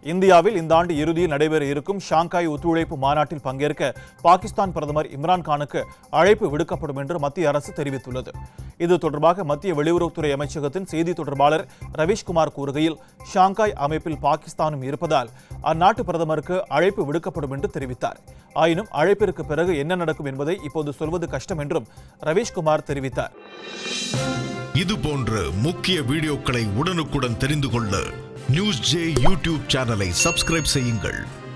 இந்தியாவில் இந்த ஆண்டு இறுதியில் நடைபெற இருக்கும் ஷாங்காய் ஒத்துழைப்பு மாநாட்டில் பங்கேற்க பாகிஸ்தான் பிரதமர் இம்ரான் கானுக்கு அழைப்பு விடுக்கப்படும் என்று மத்திய அரசு தெரிவித்துள்ளது இது தொடர்பாக மத்திய வெளியுறவுத்துறை அமைச்சகத்தின் செய்தி தொடர்பாளர் ரவீஷ்குமார் கூறுகையில் ஷாங்காய் அமைப்பில் பாகிஸ்தானும் இருப்பதால் அந்நாட்டு பிரதமருக்கு அழைப்பு விடுக்கப்படும் என்று தெரிவித்தார் ஆயினும் அழைப்பிற்கு பிறகு என்ன நடக்கும் என்பதை இப்போது சொல்வது கஷ்டம் என்றும் ரவீஷ்குமார் தெரிவித்தார் இது போன்ற முக்கிய வீடியோக்களை உடனுக்குடன் தெரிந்து கொள்ள நியூஸ் ஜே யூடியூப் சேனலை சப்ஸ்கிரைப் செய்யுங்கள்